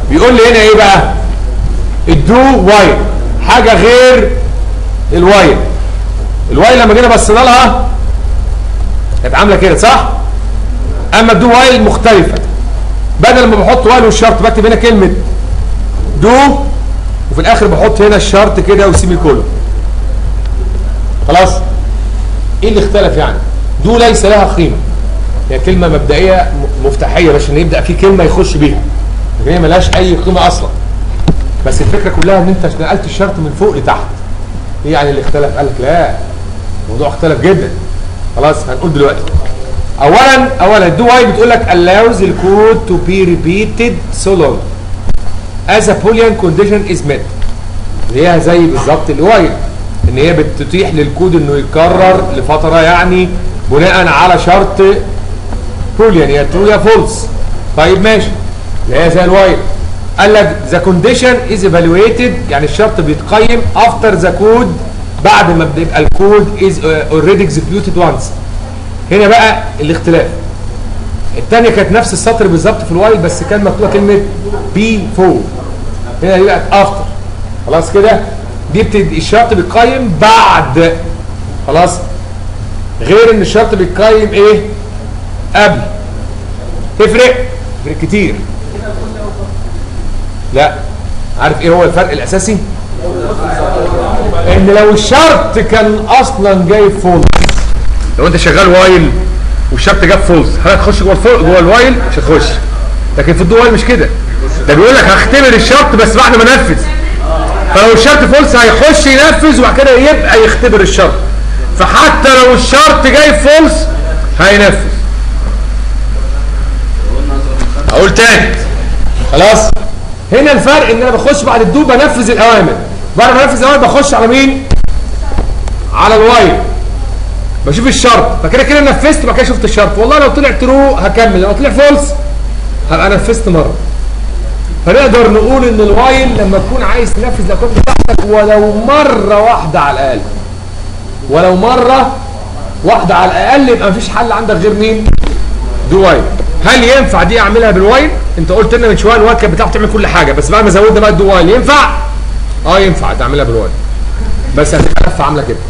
بيقول لي هنا ايه بقى الدو وايل حاجه غير الوايل الوايل لما جينا بصينا لها كانت عامله كده صح اما الدو وايل مختلفه بدل ما بحط وايل والشرط بكتب هنا كلمه دو وفي الاخر بحط هنا الشرط كده وسيمي كولون خلاص ايه اللي اختلف يعني دو ليس لها قيمه هي كلمه مبدئيه م- مفتاحيه باش يبدا في كلمه يخش بيها لكن هي ملهاش اي قيمه اصلا بس الفكره كلها ان انت نقلت الشرط من فوق لتحت ايه يعني اللي اختلف قال لك لا الموضوع اختلف جدا خلاص هنقول دلوقتي اولا اولا الدو واي بتقول لك allows the code to be repeated so long as a boolean condition is met اللي هي زي بالظبط الوايل ان هي بتتيح للكود انه يتكرر لفتره يعني بناء على شرط بوليان يا ترو يا فولس طيب ماشي اللي هي زي الوايل قال لك ذا كونديشن از ايفالويتد يعني الشرط بيتقيم افتر ذا كود بعد ما بيبقى الكود از اوريدي اكزكيوتد وانس هنا بقى الاختلاف الثانيه كانت نفس السطر بالظبط في الوايل بس كان مكتوبه كلمه بي 4 هنا دي بقت افتر خلاص كده دي بتدي الشرط بيتقيم بعد خلاص غير ان الشرط بيتقيم ايه قبل تفرق تفرق كتير لا عارف ايه هو الفرق الاساسي ان لو الشرط كان اصلا جاي فولس لو انت شغال وايل والشرط جاب فولس هتخش جوه الفول جوه الوايل مش هتخش لكن في الدو وايل مش كده ده بيقول لك هختبر الشرط بس بعد ما انفذ فلو الشرط فولس هيخش ينفذ وبعد كده يبقى يختبر الشرط فحتى لو الشرط جاي فولس هينفذ اقول تاني خلاص هنا الفرق ان انا بخش بعد الدو بنفذ الاوامر بعد ما انفذ الاوامر بخش على مين على الوايل بشوف الشرط فكده كده نفذت وبعد كده شفت الشرط والله لو طلع ترو هكمل لو طلع فولس هبقى نفذت مره فنقدر نقول ان الوايل لما تكون عايز تنفذ الاكواد بتاعتك ولو مره واحده على الاقل ولو مره واحده على الاقل يبقى مفيش حل عندك غير مين دو وايل هل ينفع دي اعملها بالوايل انت قلت لنا من شويه الوايل كانت بتعرف تعمل كل حاجه بس بعد ما زودنا بقى الدو وايل ينفع اه ينفع تعملها بالوايل بس هتبقى لفه عامله كده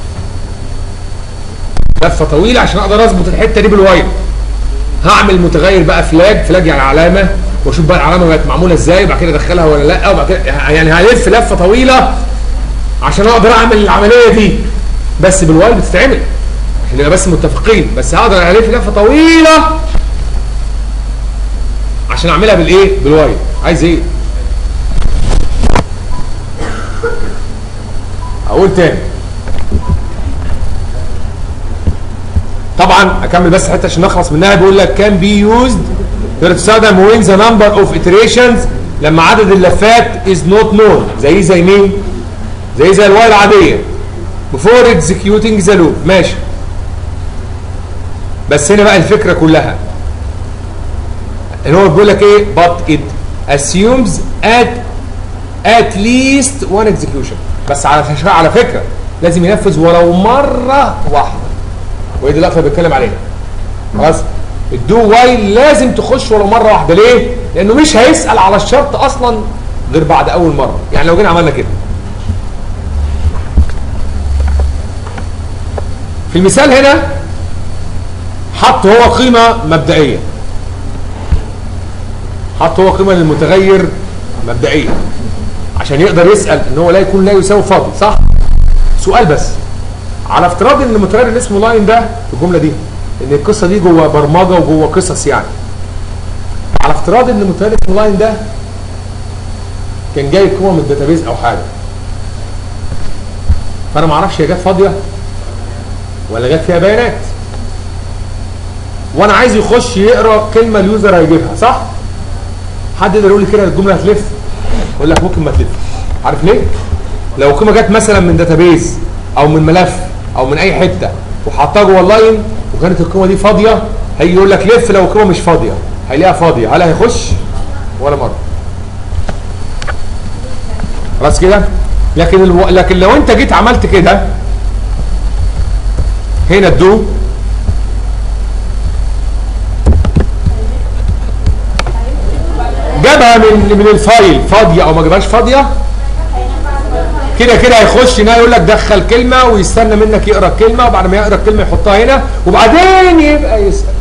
لفه طويله عشان اقدر اظبط الحته دي بالوايل هعمل متغير بقى فلاج فلاج يعني علامه واشوف بقى العلامه بقت معموله ازاي وبعد كده ادخلها ولا لا وبعد كده يعني هلف لفه طويله عشان اقدر اعمل العمليه دي بس بالوايل بتتعمل احنا نبقى بس متفقين بس هقدر الف لفه طويله عشان اعملها بالايه بالوايل عايز ايه اقول تاني طبعا اكمل بس حته عشان نخلص منها بيقول لك كان بي يوزد تستخدم وين ذا نمبر اوف iterations لما عدد اللفات از نوت نون زي زي مين زي زي الوايل العاديه before executing the loop ماشي بس هنا بقى الفكره كلها ان هو بيقول لك ايه but it assumes at at least one execution بس على فش- على فكره لازم ينفذ ولو مره واحده وهي دي اللقطه اللي بيتكلم عليها خلاص الدو وايل لازم تخش ولو مره واحده ليه؟ لانه مش هيسال على الشرط اصلا غير بعد اول مره يعني لو جينا عملنا كده في المثال هنا حط هو قيمه مبدئيه حط هو قيمه للمتغير مبدئيه عشان يقدر يسال ان هو لا يكون لا يساوي فاضي صح سؤال بس على افتراض ان المتغير اللي اسمه لاين ده في الجمله دي ان القصه دي جوه برمجه وجوه قصص يعني على افتراض ان المتغير اسمه لاين ده كان جاي قيمه من الداتابيز او حاجه فانا ما اعرفش هي جت فاضيه ولا جت فيها بيانات وانا عايز يخش يقرا كلمه اليوزر هيجيبها صح حد يقدر يقول لي كده الجمله هتلف اقول لك ممكن ما تلفش عارف ليه لو قيمه جت مثلا من داتابيز او من ملف او من اي حته وحطها جوه اللاين وكانت القيمه دي فاضيه هيجي يقول لك لف لو القيمه مش فاضيه هيلاقيها فاضيه هل هيخش ولا مره خلاص كده لكن الو... لكن لو انت جيت عملت كده هنا الدو جاب جابها من من الفايل فاضيه او ما جابهاش فاضيه كده كده هيخش هنا يقول لك دخل كلمه ويستنى منك يقرا الكلمه وبعد ما يقرا الكلمه يحطها هنا وبعدين يبقى يسال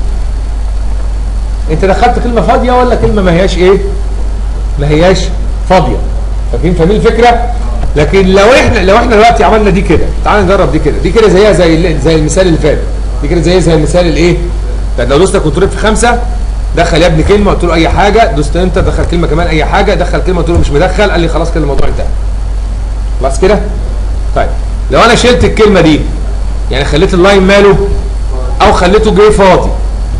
انت دخلت كلمه فاضيه ولا كلمه ما هياش ايه ما هياش فاضيه فاهمين فاهمين الفكره لكن لو احنا لو احنا دلوقتي عملنا دي كده تعال نجرب دي كده دي كده زيها زي ال- زي المثال اللي فات دي كده زيها زي المثال الايه طب لو دوست كنترول في خمسه دخل يا ابني كلمه قلت له اي حاجه دوست انت دخل كلمه كمان اي حاجه دخل كلمه قلت له مش مدخل قال لي خلاص كده الموضوع انتهى خلاص كده طيب لو انا شلت الكلمه دي يعني خليت اللاين ماله او خليته جاي فاضي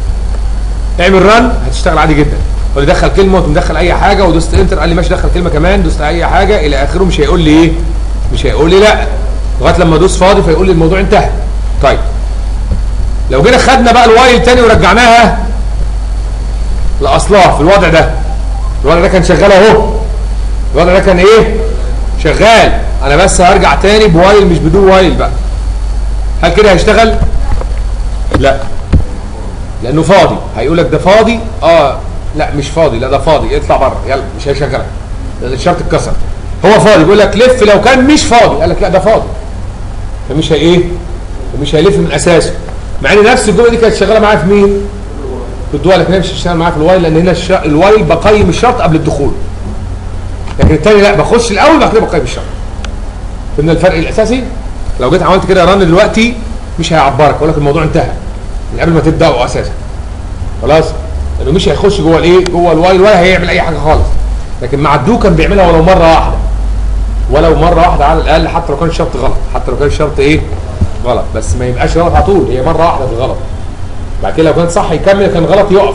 اعمل رن هتشتغل عادي جدا قول لي دخل كلمه وتقوم مدخل اي حاجه ودوست انتر قال لي ماشي دخل كلمه كمان دوست اي حاجه الى اخره مش هيقول لي ايه مش هيقول لي لا لغايه لما ادوس فاضي فيقول لي الموضوع انتهى طيب لو جينا خدنا بقى الوايل تاني ورجعناها لاصلها في الوضع ده الوضع ده كان شغال اهو الوضع ده كان ايه شغال انا بس هرجع تاني بوايل مش بدون وايل بقى هل كده هيشتغل لا لانه فاضي هيقول لك ده فاضي اه لا مش فاضي لا ده فاضي اطلع بره يلا مش هيشغلك لان الشرط اتكسر هو فاضي بيقول لك لف لو كان مش فاضي قال لك لا ده فاضي فمش هي ايه فمش هيلف من اساسه مع ان نفس الجمله دي كانت شغاله معايا في مين في الدول لكن هي مش هتشتغل معايا في الوايل لان هنا الش... الوايل بقيم الشرط قبل الدخول لكن التاني لا بخش الاول بعد كده بقيم الشرط فهمنا الفرق الاساسي لو جيت عملت كده رن دلوقتي مش هيعبرك يقول لك الموضوع انتهى من قبل ما تبداوا اساسا خلاص لانه مش هيخش جوه الايه جوه الوايل ولا هيعمل اي حاجه خالص لكن مع الدو كان بيعملها ولو مره واحده ولو مره واحده على الاقل حتى لو كان الشرط غلط حتى لو كان الشرط ايه غلط بس ما يبقاش غلط على طول هي مره واحده في الغلط بعد كده لو كان صح يكمل كان غلط يقف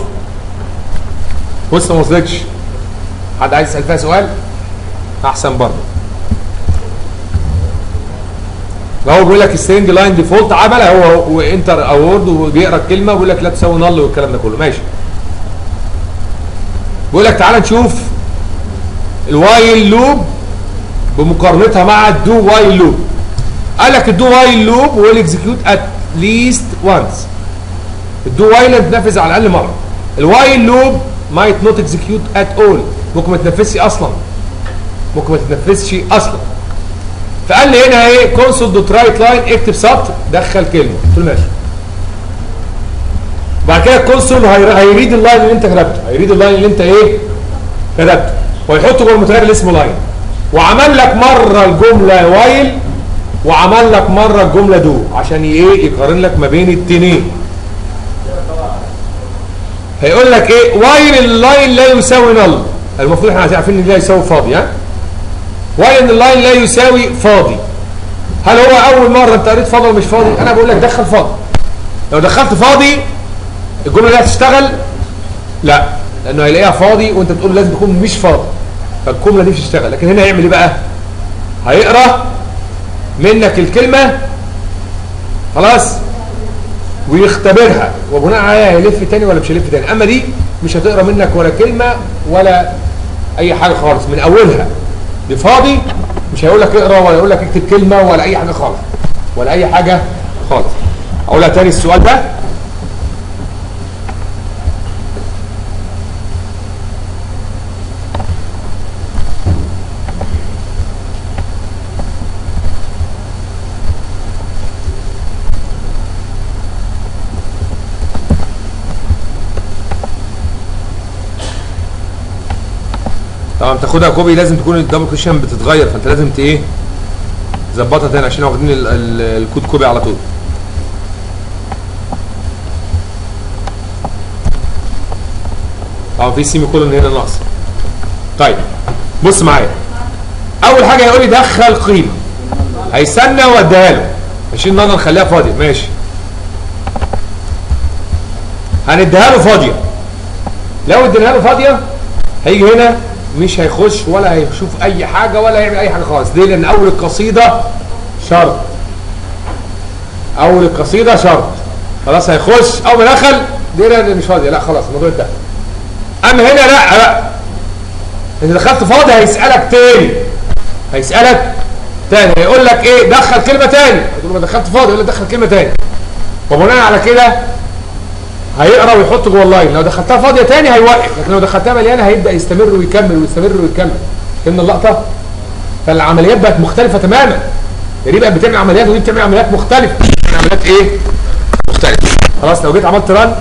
بص ما وصلتش حد عايز يسال فيها سؤال احسن برضه هو بيقول لك السترنج لاين ديفولت عملها هو وانتر او وورد وبيقرا الكلمه ويقول لك لا تساوي نل والكلام ده كله ماشي بيقول لك تعالى نشوف الوايل لوب بمقارنتها مع الدو وايل لوب قال لك الدو وايل لوب ويل اكزكيوت ات ليست وانس الدو وايل تنفذ على الاقل مره الوايل لوب مايت نوت اكزكيوت ات اول ممكن ما تنفذش اصلا ممكن ما تتنفذش اصلا فقال لي هنا ايه كونسول دوت رايت لاين اكتب سطر دخل كلمه قلت له ماشي بعد كده الكونسول هير- هيريد اللاين اللي انت كتبته هيريد اللاين اللي انت ايه كتبته ويحطه جوه المتغير اللي اسمه لاين وعمل لك مره الجمله وايل وعمل لك مره الجمله دو عشان ايه يقارن لك ما بين التنين هيقول لك ايه وايل اللاين لا يساوي نل المفروض احنا عارفين ان لا يساوي فاضي ها وايل ان اللاين لا يساوي فاضي هل هو اول مره انت قريت فاضي ولا مش فاضي انا بقول لك دخل فاضي لو دخلت فاضي الجمله دي هتشتغل لا لانه هيلاقيها فاضي وانت تقول لازم تكون مش فاضي فالجمله دي مش هتشتغل لكن هنا هيعمل ايه بقى هيقرا منك الكلمه خلاص ويختبرها وبناء عليها هيلف تاني ولا مش هيلف تاني اما دي مش هتقرا منك ولا كلمه ولا اي حاجه خالص من اولها دي فاضي مش هيقول لك اقرا ولا يقول لك اكتب كلمه ولا اي حاجه خالص ولا اي حاجه خالص اقولها تاني السؤال ده طبعا تاخدها كوبي لازم تكون الدبل كوشن بتتغير فانت لازم ت ايه تظبطها تاني عشان واخدين ال- ال- الكود كوبي على طول طبعا في سيمي كولون هنا ناقص طيب بص معايا اول حاجه هيقول لي دخل قيمه هيستنى واديها له عشان نقدر نخليها فاضيه ماشي هنديها له فاضيه لو اديناها له فاضيه هيجي هنا مش هيخش ولا هيشوف اي حاجه ولا هيعمل اي حاجه خالص ليه لان اول القصيده شرط اول القصيده شرط خلاص هيخش اول ما دخل دي لا مش فاضيه لا خلاص الموضوع انتهى اما هنا لا لا انت دخلت فاضي هيسالك تاني هيسالك تاني هيقول لك ايه دخل كلمه تاني تقول له ما دخلت فاضي يقول لك دخل كلمه تاني وبناء على كده هيقرا ويحط جوه اللاين لو دخلتها فاضيه تاني هيوقف لكن لو دخلتها مليانه هيبدا يستمر ويكمل ويستمر ويكمل فهمنا اللقطه فالعمليات بقت مختلفه تماما دي بقت بتعمل عمليات ودي بتعمل عمليات مختلفه عمليات ايه مختلفه خلاص لو جيت عملت رن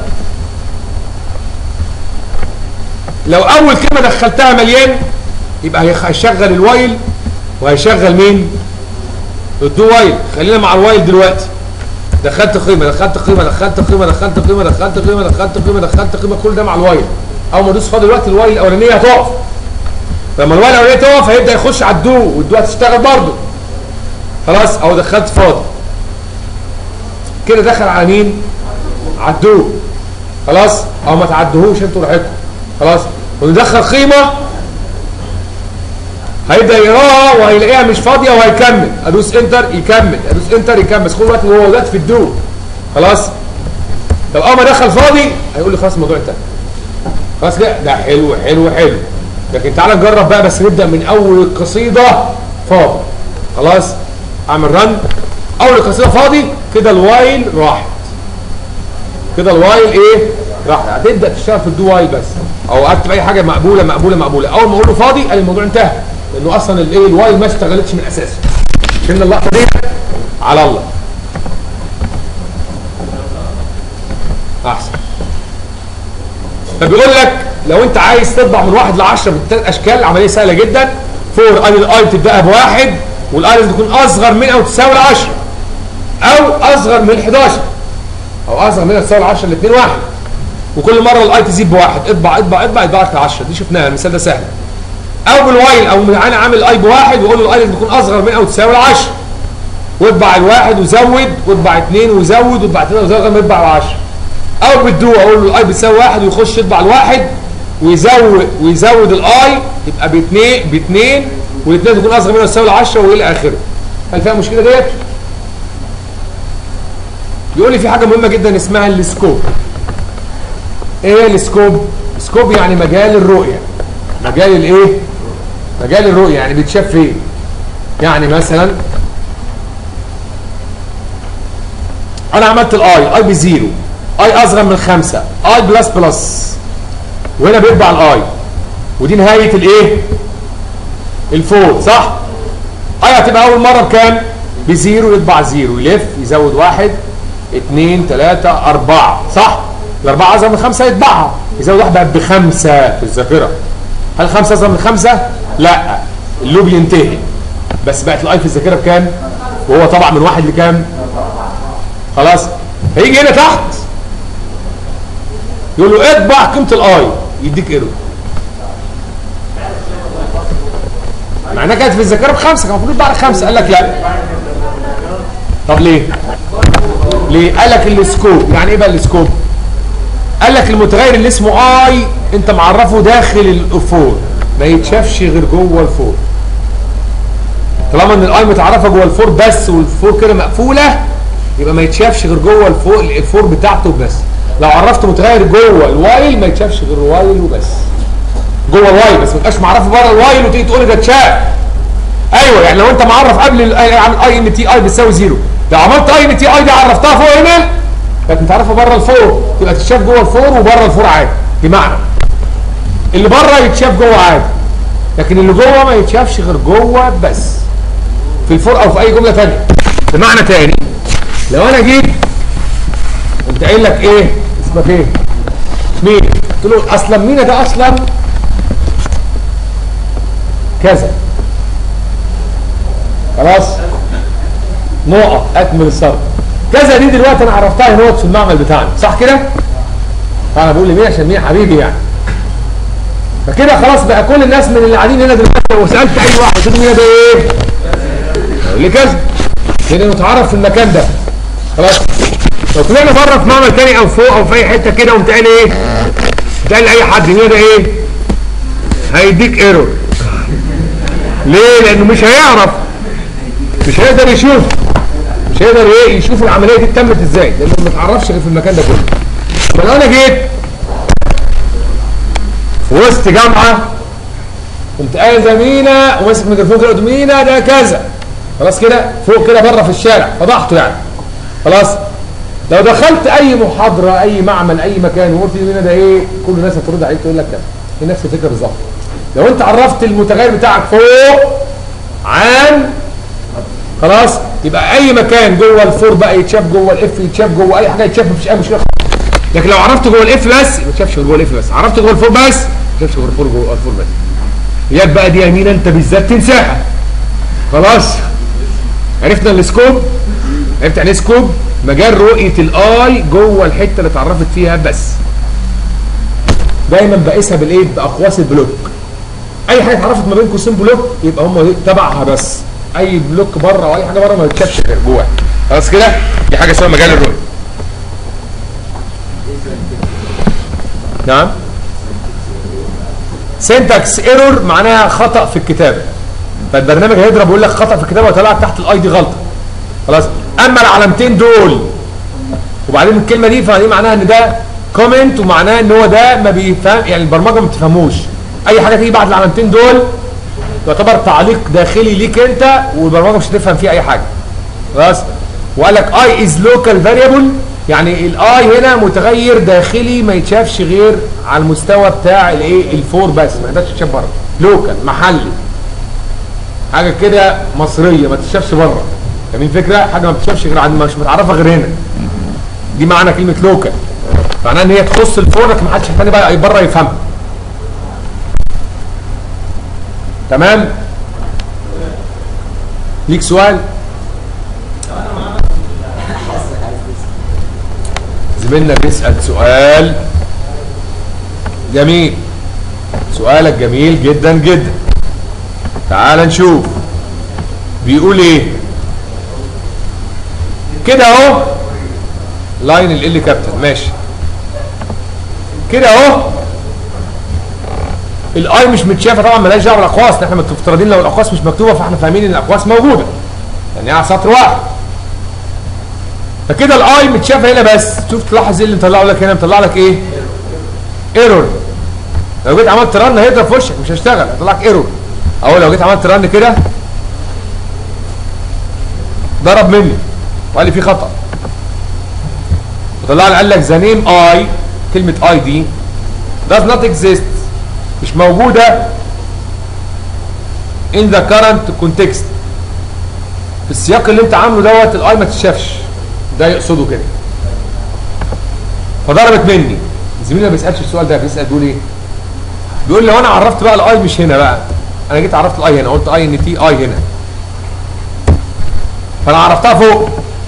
لو اول كلمه دخلتها مليان يبقى هيشغل الوايل وهيشغل مين الدو وايل خلينا مع الوايل دلوقتي دخلت قيمه دخلت قيمه دخلت قيمه دخلت قيمه دخلت قيمه دخلت قيمه دخلت قيمه كل ده مع الوايل اول ما ادوس فاضي دلوقتي الوايل الاولانيه هتقف لما الوايل الاولانيه تقف هيبدا يخش على الدو والدو هتشتغل برضه خلاص او دخلت فاضي كده دخل على مين على الدو خلاص او ما تعدهوش انتوا راحتكم خلاص وندخل قيمه هيبدا يقراها وهيلاقيها مش فاضيه وهيكمل ادوس انتر يكمل ادوس انتر يكمل بس كل وقت هو دلوقتي في الدو خلاص طب اول ما دخل فاضي هيقول لي خلاص الموضوع انتهى خلاص كده ده حلو حلو حلو لكن تعالى نجرب بقى بس نبدا من اول القصيده فاضي خلاص اعمل رن اول القصيده فاضي كده الوايل راحت كده الوايل ايه راحت هتبدا تشتغل في الدو وايل بس او اكتب اي حاجه مقبوله مقبوله مقبوله اول ما اقول له فاضي قال الموضوع انتهى لانه اصلا الايه الوايل ما اشتغلتش من اساسه شلنا اللقطه دي على الله احسن فبيقول لك لو انت عايز تطبع من واحد ل 10 بالثلاث اشكال العمليه سهله جدا فور ان الاي تبداها بواحد والاي لازم تكون اصغر من او تساوي ال 10 او اصغر من 11 او اصغر من او تساوي ال 10 الاثنين واحد وكل مره الاي تزيد بواحد اطبع اطبع اطبع يطبع لك 10 دي شفناها المثال ده سهل او بالوايل او انا عامل الاي بواحد واقول له الاي لازم تكون اصغر من او تساوي ال 10 واطبع الواحد وزود واطبع اثنين وزود واطبع ثلاثه وزود لغايه ما يطبع ال 10 او بالدو اقول له الاي بتساوي واحد ويخش يطبع الواحد ويزود ويزود الاي يبقى باثنين باثنين والاثنين تكون اصغر منها تساوي 10 والى اخره هل فيها مشكله ديت؟ يقول لي في حاجه مهمه جدا اسمها السكوب ايه السكوب؟ سكوب يعني مجال الرؤيه مجال الايه؟ مجال الرؤيه يعني بيتشاف فين؟ يعني مثلا انا عملت الاي اي بزيرو اي اصغر من خمسة اي بلس بلس وهنا بيطبع الاي ودي نهاية الايه الفور صح اي هتبقى اول مرة بكام بزيرو يطبع زيرو يلف يزود واحد اتنين تلاتة اربعة صح الاربعة اصغر من خمسة يطبعها يزود واحد بقى بخمسة في الذاكرة هل خمسة اصغر من خمسة لا اللوب ينتهي بس بقت الاي في الذاكرة بكام وهو طبع من واحد لكام خلاص هيجي هنا تحت يقول له اطبع قيمه الاي يديك ايرور مع انها كانت في الذاكره بخمسه كان المفروض يطبع خمسه قال لك لا طب ليه؟ ليه؟ قال لك السكوب يعني ايه بقى السكوب؟ قال لك المتغير اللي اسمه اي انت معرفه داخل الفور ما يتشافش غير جوه الفور طالما ان الاي متعرفه جوه الفور بس والفور كده مقفوله يبقى ما يتشافش غير جوه الفور الفور بتاعته بس لو عرفت متغير جوه الوايل ما يتشافش غير الوايل وبس جوه الوايل بس ما تبقاش معرفه بره الوايل وتيجي تقول لي ده اتشاف ايوه يعني لو انت معرف قبل اي ان تي اي بتساوي زيرو لو عملت اي ان تي اي دي عرفتها فوق هنا كانت متعرفه بره الفور تبقى تتشاف جوه الفور وبره الفور عادي بمعنى اللي بره يتشاف جوه عادي لكن اللي جوه ما يتشافش غير جوه بس في الفور او في اي جمله ثانيه بمعنى تاني لو انا جيت قمت قايل لك ايه اسمك ايه مين قلت له اصلا مين ده اصلا كذا خلاص نقط اكمل الصرف كذا دي دلوقتي انا عرفتها نقط في المعمل بتاعنا صح كده انا بقول لمين عشان مين حبيبي يعني فكده خلاص بقى كل الناس من اللي قاعدين هنا دلوقتي لو سالت اي واحد قلت له مين ده ايه يقول لي كذا كده نتعرف في المكان ده خلاص لو طلعنا بره في معمل تاني او فوق او في اي حته كده وقمت قايل ايه قال لاي حد مين ده ايه هيديك ايرور ليه لانه مش هيعرف مش هيقدر يشوف مش هيقدر ايه يشوف العمليه دي تمت ازاي لانه ما اتعرفش غير في المكان ده كله فلو انا جيت في وسط جامعه قمت قايل ده مينا وماسك ميكروفون كده قلت مينا ده كذا خلاص كده فوق كده بره في الشارع فضحته يعني خلاص لو دخلت اي محاضره اي معمل اي مكان وقلت لي هنا ده ايه كل الناس هترد عليك تقول لك كده هي نفس الفكره بالظبط لو انت عرفت المتغير بتاعك فوق عن خلاص يبقى اي مكان جوه الفور بقى يتشاف جوه الاف يتشاف جوه اي حاجه يتشاف مفيش اي مشكله لكن لو عرفت جوه الاف بس ما تشافش جوه الاف بس عرفت جوه الفور بس ما تشافش جوه الفور جوه الفور بس ياك بقى دي يمين انت بالذات تنساها خلاص عرفنا السكوب عرفت يعني ايه سكوب مجال رؤيه الاي جوه الحته اللي اتعرفت فيها بس دايما بقيسها بالايه باقواس البلوك اي حاجه اتعرفت ما بين قوسين بلوك يبقى هم تبعها بس اي بلوك بره او اي حاجه بره ما تتشافش غير جواها خلاص كده دي حاجه اسمها مجال الرؤيه نعم سينتاكس ايرور معناها خطا في الكتابه فالبرنامج هيضرب يقول لك خطا في الكتابه وطلع تحت الاي دي غلطه خلاص اما العلامتين دول وبعدين الكلمه دي فدي معناها ان ده كومنت ومعناه ان هو ده ما بيفهم يعني البرمجه ما بتفهموش اي حاجه تيجي بعد العلامتين دول يعتبر تعليق داخلي ليك انت والبرمجه مش هتفهم فيه اي حاجه خلاص وقال لك اي از لوكال فاريبل يعني الاي هنا متغير داخلي ما يتشافش غير على المستوى بتاع الايه الفور بس ما يقدرش يتشاف بره لوكال محلي حاجه كده مصريه ما تتشافش بره فاهمين الفكره حاجه ما بتتشافش غير عند مش متعرفه غير هنا دي معنى كلمه لوكال معناها ان هي تخص الفور لكن ما حدش تاني بقى بره يفهمها تمام ليك سؤال زميلنا بيسأل سؤال جميل سؤالك جميل جدا جدا تعال نشوف بيقول ايه كده اهو لاين ال كابتن ماشي كده اهو الاي مش متشافه طبعا مالهاش دعوه بالاقواس احنا مفترضين لو الاقواس مش مكتوبه فاحنا فاهمين ان الاقواس موجوده يعني على سطر واحد فكده الاي متشافه هنا بس شوف تلاحظ ايه اللي مطلعه لك هنا مطلع لك ايه ايرور لو جيت عملت رن هيضرب في وشك مش هيشتغل هيطلع لك ايرور اهو لو جيت عملت رن كده ضرب مني وقال لي في خطا وطلع لي قال لك ذا نيم اي كلمه اي دي does not exist مش موجوده in the current context في السياق اللي انت عامله دوت الاي ما تتشافش ده يقصده كده فضربت مني زميلي ما بيسالش السؤال ده بيسال بيقول ايه بيقول لو انا عرفت بقى الاي مش هنا بقى انا جيت عرفت الاي هنا قلت اي ان تي اي هنا فانا عرفتها فوق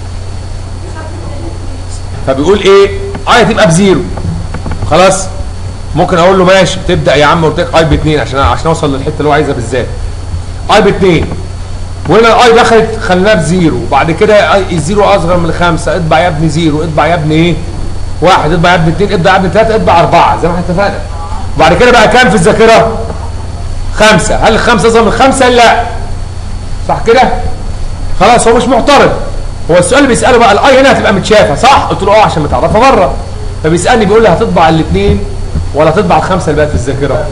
فبيقول ايه اي هتبقى بزيرو خلاص ممكن اقول له ماشي تبدا يا عم قلت لك اي باثنين عشان عشان اوصل للحته اللي هو عايزها بالذات اي باثنين وهنا الاي دخلت خلناها بزيرو وبعد كده اي الزيرو اصغر من الخمسه اطبع يا ابني زيرو اطبع يا ابني ايه واحد اطبع يا ابني اثنين اطبع يا ابني ثلاثه اطبع اربعه زي ما احنا اتفقنا وبعد كده بقى كام في الذاكره؟ خمسه هل الخمسه اصغر من الخمسه؟ لا صح كده؟ خلاص هو مش معترض هو السؤال اللي بيساله بقى الاي هنا هتبقى متشافه صح؟ قلت له اه عشان متعرفه بره فبيسالني بيقول لي هتطبع الاثنين ولا تطبع الخمسه اللي بقت في الذاكره؟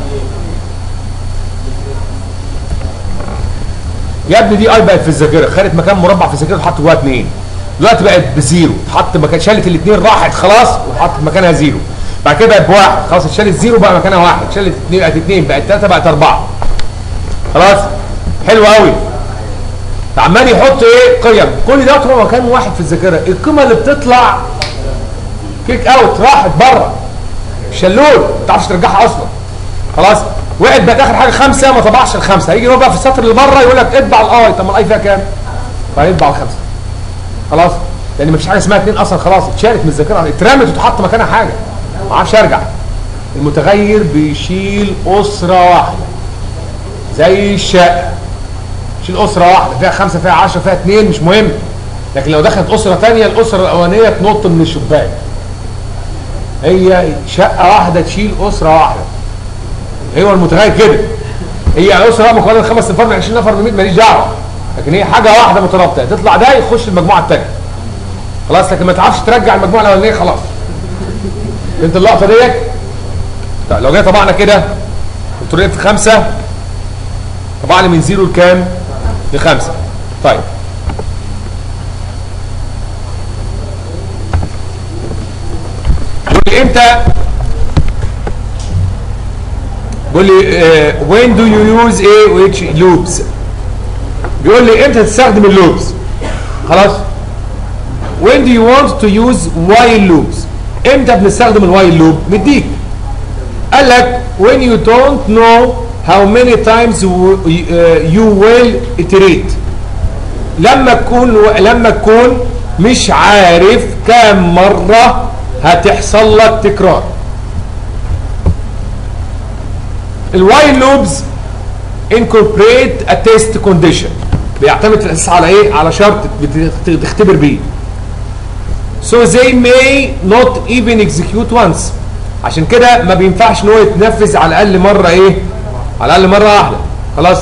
يا ابني دي اي بقت في الذاكره خدت مكان مربع في الذاكره وحط جواها اثنين دلوقتي بقت بزيرو اتحط مكان شالت الاثنين راحت خلاص وحطت مكانها زيرو بعد كده بقت بواحد خلاص اتشالت زيرو بقى مكانها واحد اتشالت اثنين بقت اثنين بقت ثلاثه بقت اربعه خلاص حلو قوي عمال يحط ايه قيم كل ده هو مكان واحد في الذاكره القيمه اللي بتطلع كيك اوت راحت بره شلول ما تعرفش ترجعها اصلا خلاص وقعت بقت اخر حاجه خمسه ما طبعش الخمسه هيجي بقى في السطر اللي بره يقول لك اطبع الاي طب ما الاي فيها كام؟ فيطبع الخمسه خلاص لان مفيش حاجه اسمها اثنين اصلا خلاص اتشالت من الذاكره اترمت وتحط مكانها حاجه ما اعرفش ارجع المتغير بيشيل اسره واحده زي الشقه شيل اسره واحده فيها خمسه فيها 10 فيها اثنين مش مهم لكن لو دخلت اسره ثانيه الاسره الاولانيه تنط من الشباك هي شقه واحده تشيل اسره واحده هو المتغير كده هي اسره مكونه من خمس نفر من 20 نفر من 100 ماليش دعوه لكن هي حاجه واحده مترابطه تطلع ده يخش المجموعه الثانيه خلاص لكن ما تعرفش ترجع المجموعه الاولانيه خلاص انت اللقطه ديت طيب لو جينا طبعنا كده قلت له خمسه طبعا من زيرو لكام؟ لخمسه طيب لي امتى بيقول لي آه when do you use a which loops بيقول لي امتى تستخدم اللوبس خلاص when do you want to use while loops امتى بنستخدم الوايل لوب مديك قال لك when you don't know how many times you, uh, you will iterate لما تكون لما تكون مش عارف كام مرة هتحصل لك تكرار الوايل لوبز incorporate a test condition بيعتمد في الاساس على ايه على شرط بتختبر بيه so they may not even execute once عشان كده ما بينفعش ان هو يتنفذ على الاقل مره ايه على الاقل مره واحده خلاص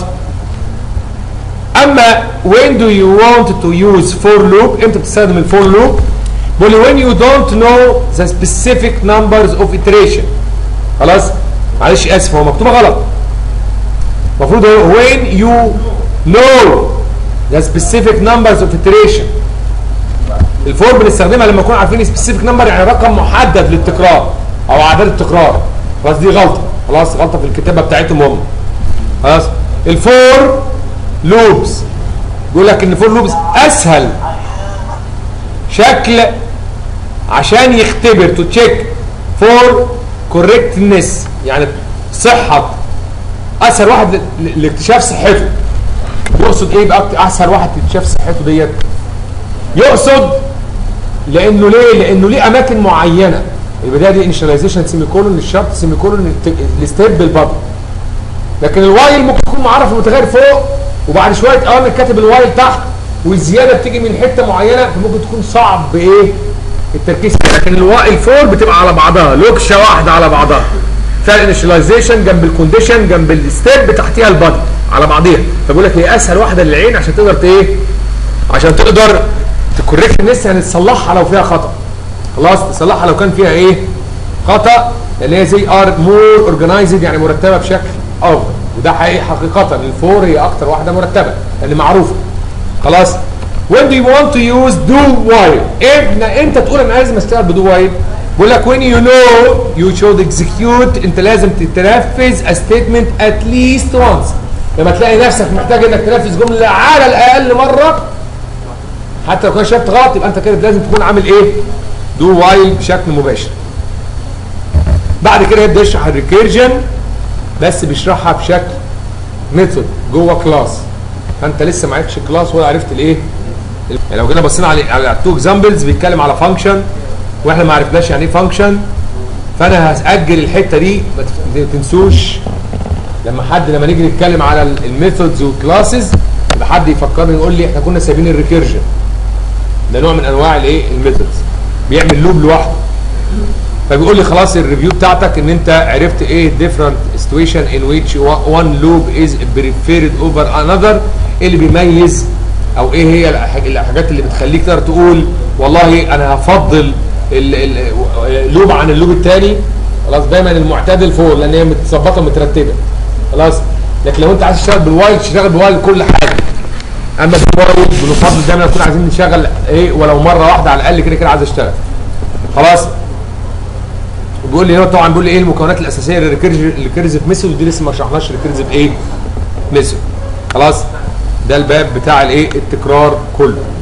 اما when do you want to use for loop امتى بتستخدم الفور لوب بيقول لي when you don't know the specific numbers of iteration خلاص معلش اسف هو مكتوبه غلط المفروض هو when you know the specific numbers of iteration الفور بنستخدمها لما نكون عارفين سبيسيفيك نمبر يعني رقم محدد للتكرار او اعداد التكرار خلاص دي غلطه خلاص غلطه في الكتابه بتاعتهم هم خلاص الفور لوبس بيقول لك ان الفور لوبس اسهل شكل عشان يختبر تو تشيك فور كوريكتنس يعني صحه اسهل واحد ل- لاكتشاف صحته يقصد ايه بقى اسهل واحد لاكتشاف صحته ديت يقصد لانه ليه لانه ليه اماكن معينه البدايه دي انيشاليزيشن سيمي كولون الشرط سيمي كولون الستيب بالبابل لكن الوايل ممكن يكون معرف المتغير فوق وبعد شويه اوامر كاتب الوايل تحت والزياده بتيجي من حته معينه فممكن تكون صعب بايه التركيز فيها. لكن الوايل فور بتبقى على بعضها لوكشه واحده على بعضها فيها الانيشاليزيشن جنب الكونديشن جنب الستيب تحتيها البادي على بعضيها فبقول لك هي اسهل واحده للعين عشان تقدر ت- ايه عشان تقدر تكوريكت الناس يعني تصلحها لو فيها خطا خلاص تصلحها لو كان فيها ايه خطا اللي هي زي ار مور اورجنايزد يعني مرتبه بشكل افضل وده حقيقي حقيقه الفور هي اكتر واحده مرتبه لان معروفه خلاص when do you want to use do while ابن انت تقول انا لازم اشتغل بدو while بقول لك when you know you should execute انت لازم تنفذ a statement at least once لما تلاقي نفسك محتاج انك تنفذ جمله على الاقل مره حتى لو كان شفت غلط يبقى انت كده لازم تكون عامل ايه دو وايل بشكل مباشر بعد كده يبدا يشرح الريكيرجن بس بيشرحها بشكل ميثود جوه كلاس فانت لسه ما عرفتش كلاس ولا عرفت الايه يعني لو جينا بصينا على على التو اكزامبلز بيتكلم على فانكشن واحنا ما عرفناش يعني ايه فانكشن فانا هاجل الحته دي ما تف- ما تنسوش لما حد لما نيجي نتكلم على الميثودز والكلاسز يبقى حد يفكرني يقول لي احنا كنا سايبين الريكيرجن ده نوع من انواع الايه الميثودز بيعمل لوب لوحده فبيقول لي خلاص الريفيو بتاعتك ان انت عرفت ايه different situation in which one loop is preferred over another إيه اللي بيميز او ايه هي الح- الحاجات اللي بتخليك تقدر تقول والله انا هفضل ال- ال- اللوب عن اللوب الثاني خلاص دايما المعتدل فوق لان هي متظبطه ومترتبه خلاص لكن لو انت عايز تشتغل بالوايل تشتغل بالوايل كل حاجه اما بالوايل بنفضل دايما نكون عايزين نشغل ايه ولو مره واحده على الاقل كده كده عايز اشتغل خلاص وبيقول لي هو طبعا بيقول لي ايه المكونات الاساسيه للريكيرزيف ميثود ودي لسه ما شرحناش الريكيرزيف ايه ميثود خلاص ده الباب بتاع الايه التكرار كله